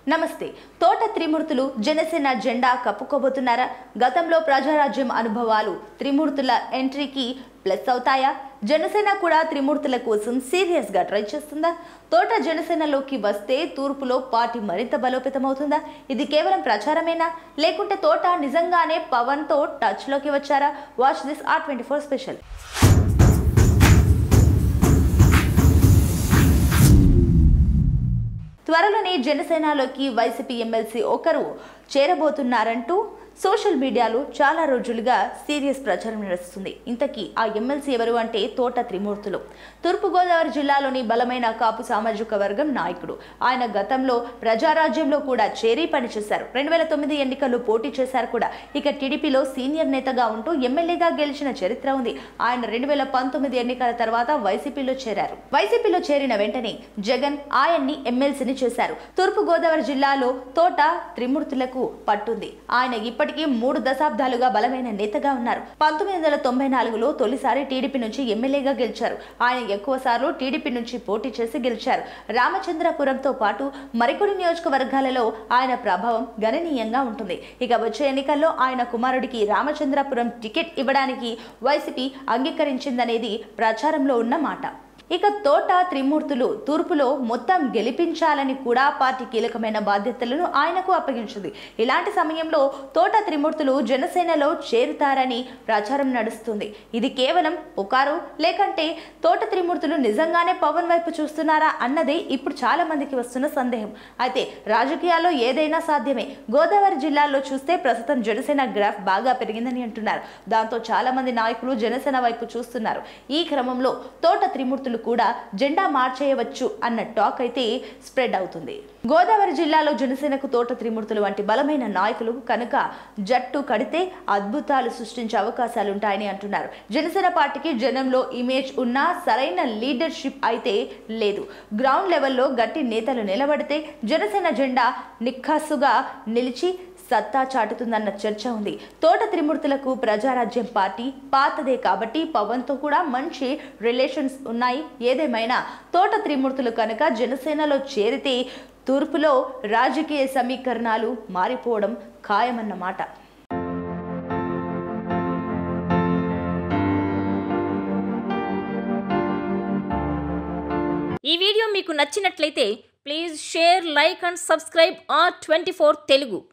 నమస్తే తోట త్రిమూర్తులు జనసేన జెండా కప్పుకోబోతున్నారా గతంలో ప్రజారాజ్యం అనుభవాలు త్రిమూర్తుల ఎంట్రీకి ప్లస్ అవుతాయా జనసేన కూడా త్రిమూర్తుల కోసం సీరియస్ గా ట్రై చేస్తుందా తోట జనసేనలోకి వస్తే తూర్పులో పార్టీ మరింత బలోపేతమవుతుందా ఇది కేవలం ప్రచారమేనా లేకుంటే తోట నిజంగానే పవన్ తో టచ్ లోకి వచ్చారా watch this R twenty four special త్వరలోనే జనసేనలోకి వైసీపీ ఎమ్మెల్సీ ఒకరు చేరబోతున్నారంటూ సోషల్ మీడియాలో చాలా రోజులుగా సీరియస్ ప్రచారం నడుస్తుంది ఇంతకీ ఆ ఎమ్మెల్సీ ఎవరు అంటే తోట త్రిమూర్తులు తూర్పుగోదావరి జిల్లాలోని బలమైన కాపు సామాజిక వర్గం నాయకుడు ఆయన గతంలో ప్రజారాజ్యంలో కూడా చేరి పనిచేశారు రెండు వేల తొమ్మిది ఎన్నికల్లో పోటీ చేశారు కూడా ఇక టీడీపీలో సీనియర్ నేతగా ఉంటూ ఎమ్మెల్యేగా గెలిచిన చరిత్ర ఉంది ఆయన రెండు వేల పంతొమ్మిది ఎన్నికల తర్వాత వైసీపీలో చేరారు వైసీపీలో చేరిన వెంటనే జగన్ ఆయన్ని ఎమ్మెల్సీని చేశారు తూర్పు గోదావరి జిల్లాలో తోట త్రిమూర్తులకు పట్టుంది ఆయన ఇప్పటికీ మూడు దశాబ్దాలుగా బలమైన నేతగా ఉన్నారు పంతొమ్మిది వందల తొంభై నాలుగులో తొలిసారి టీడీపీ నుంచి ఎమ్మెల్యేగా గెలిచారు ఆయన ఎక్కువ సార్లు టీడీపీ నుంచి పోటీ చేసి గెలిచారు రామచంద్రపురంతో పాటు మరికొన్ని నియోజకవర్గాలలో ఆయన ప్రభావం గణనీయంగా ఉంటుంది ఇక వచ్చే ఎన్నికల్లో ఆయన కుమారుడికి రామచంద్రపురం టికెట్ ఇవ్వడానికి వైసీపీ అంగీకరించిందనేది ప్రచారంలో ఉన్న మాట ఇక తోట త్రిమూర్తులు తూర్పులో మొత్తం గెలిపించాలని కూడా పార్టీ కీలకమైన బాధ్యతలను ఆయనకు అప్పగించింది ఇలాంటి సమయంలో తోట త్రిమూర్తులు జనసేనలో చేరుతారని ప్రచారం నడుస్తుంది ఇది కేవలం పుకారు లేకంటే తోట త్రిమూర్తులు నిజంగానే పవన్ వైపు చూస్తున్నారా అన్నదే ఇప్పుడు చాలా మందికి వస్తున్న సందేహం అయితే రాజకీయాల్లో ఏదైనా సాధ్యమే గోదావరి జిల్లాలో చూస్తే ప్రస్తుతం జనసేన గ్రాఫ్ బాగా పెరిగిందని అంటున్నారు దాంతో చాలా మంది నాయకులు జనసేన వైపు చూస్తున్నారు ఈ క్రమంలో తోట త్రిమూర్తులు కూడా జెండా మార్చేయవచ్చు అన్న టాక్ అయితే స్ప్రెడ్ అవుతుంది గోదావరి జిల్లాలో జనసేనకు తోట త్రిమూర్తులు వంటి బలమైన నాయకులు కనుక జట్టు కడితే అద్భుతాలు సృష్టించే అవకాశాలుంటాయని అంటున్నారు జనసేన పార్టీకి జనంలో ఇమేజ్ ఉన్నా సరైన లీడర్షిప్ అయితే లేదు గ్రౌండ్ లెవెల్లో గట్టి నేతలు నిలబడితే జనసేన జెండా నిఖాసుగా నిలిచి సత్తా చాటుతుందన్న చర్చ ఉంది తోట త్రిమూర్తులకు ప్రజారాజ్యం పార్టీ పాతదే కాబట్టి పవన్తో కూడా మంచి రిలేషన్స్ ఉన్నాయి ఏదేమైనా తోట త్రిమూర్తులు కనుక జనసేనలో చేరితే తూర్పులో రాజకీయ సమీకరణాలు మారిపోవడం ఖాయమన్నమాట ఈ వీడియో మీకు నచ్చినట్లయితే please share like and subscribe R twenty four Telugu